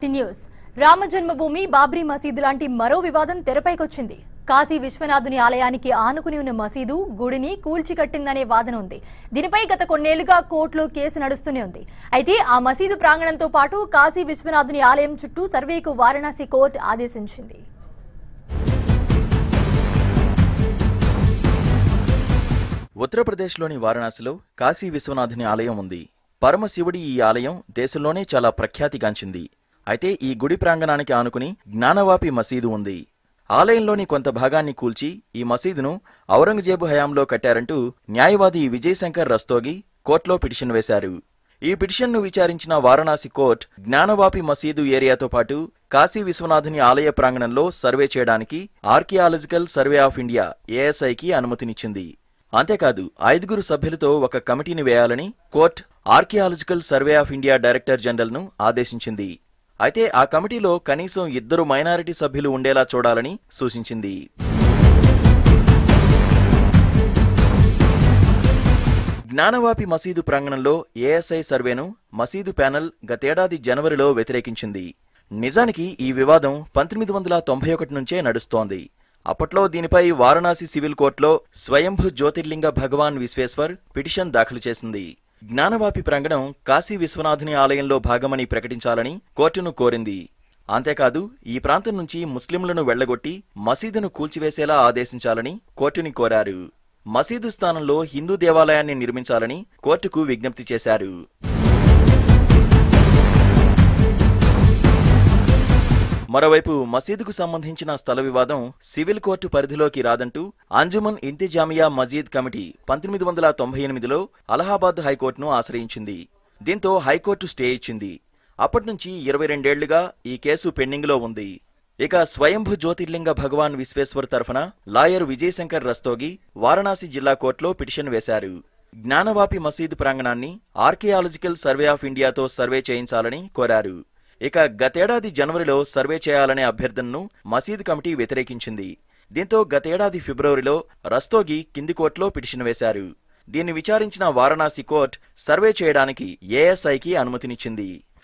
sixty news Rama Janmabhoomi Babri మసీదు లాంటి మరో వివాదం తెరపైకొచ్చింది కాశీ విశ్వనాథుని ఆలయానికి ఆనుకుని ఉన్న మసీదు గుడిని కూల్చికట్టిందనే వాదన ఉంది దీనిపై గత కొన్నేళ్లుగా కోర్టులో కేసు నడుస్తూనే ఉంది అయితే ఆ మసీదు ప్రాంగణంతో పాటు కాశీ విశ్వనాథుని ఆలయం చుట్టూ సర్వేకు వారణాసి కోర్టు ఆదేశించింది ఉత్తరప్రదేశ్లోని వారణాసిలో కాశీ విశ్వనాథుని ఆలయం ఉంది పరమశివుడి ఈ ఆలయం దేశంలోనే చాలా ప్రఖ్యాతిగాంచింది అయితే ఈ గుడి ప్రాంగణానికి ఆనుకుని జ్ఞానవాపి మసీదు ఉంది ఆలయంలోని కొంత భాగాన్ని కూల్చి ఈ మసీదును ఔరంగజేబు హయాంలో కట్టారంటూ న్యాయవాది విజయశంకర్ రస్తోగి కోర్టులో పిటిషన్ వేశారు ఈ పిటిషన్ను విచారించిన వారణాసి కోర్ట్ జ్ఞానవాపి మసీదు ఏరియాతో పాటు కాశీ విశ్వనాథుని ఆలయ ప్రాంగణంలో సర్వే చేయడానికి ఆర్కియాలజికల్ సర్వే ఆఫ్ ఇండియా ఏఎస్ఐకి అనుమతినిచ్చింది అంతేకాదు ఐదుగురు సభ్యులతో ఒక కమిటీని వేయాలని court archaeological survey of India director జనరల్ను ఆదేశించింది అయితే ఆ కమిటీలో కనీసం ఇద్దరు మైనారిటీ సభ్యులు ఉండేలా చూడాలని సూచించింది జ్ఞానవాపి మసీదు ప్రాంగణంలో ఏఎస్ఐ సర్వేను మసీదు ప్యానెల్ గతేడాది జనవరిలో వ్యతిరేకించింది నిజానికి ఈ వివాదం పంతొమ్మిది వందల తొంభై ఒకటి నుంచే నడుస్తోంది అప్పట్లో దీనిపై వారణాసి సివిల్ కోర్టులో స్వయంభు జ్యోతిర్లింగ భగవాన్ విశ్వేశ్వర్ పిటిషన్ దాఖలు చేసింది జ్ఞానవాపి ప్రాంగణం కాశీ విశ్వనాథుని ఆలయంలో భాగమని ప్రకటించాలని కోర్టును కోరింది అంతేకాదు ఈ ప్రాంతం నుంచి ముస్లింలను వెళ్లగొట్టి మసీదును కూల్చివేసేలా ఆదేశించాలని కోర్టుని కోరారు మసీదు స్థానంలో హిందూ దేవాలయాన్ని నిర్మించాలని కోర్టుకు విజ్ఞప్తి చేశారు మరోవైపు మసీదుకు సంబంధించిన స్థల వివాదం సివిల్ కోర్టు పరిధిలోకి రాదంటూ అంజుమన్ ఇంతిజామియా మజీద్ కమిటీ పంతొమ్మిది వందల తొంభై ఎనిమిదిలో అలహాబాద్ హైకోర్టును ఆశ్రయించింది దీంతో హైకోర్టు స్టే ఇచ్చింది అప్పటి నుంచి ఇరవై రెండేళ్లుగా ఈ కేసు పెండింగ్లో ఉంది ఇక స్వయంభు జ్యోతిర్లింగ భగవాన్ విశ్వేశ్వర్ తరఫున లాయర్ విజయశంకర్ రస్తోగి వారణాసి జిల్లా కోర్టులో పిటిషన్ వేశారు జ్ఞానవాపి మసీదు ప్రాంగణాన్ని ఆర్కియాలజికల్ సర్వే ఆఫ్ ఇండియాతో సర్వే చేయించాలని కోరారు ఇక గతేడాది జనవరిలో సర్వే చేయాలనే అభ్యర్థనను మసీద్ కమిటీ వ్యతిరేకించింది దీంతో గతేడాది ఫిబ్రవరిలో రస్తోగి కింది కోర్టులో పిటిషన్ వేశారు దీన్ని విచారించిన వారణాసి కోర్ట్ సర్వే చేయడానికి ఏఎస్ఐకి అనుమతినిచ్చింది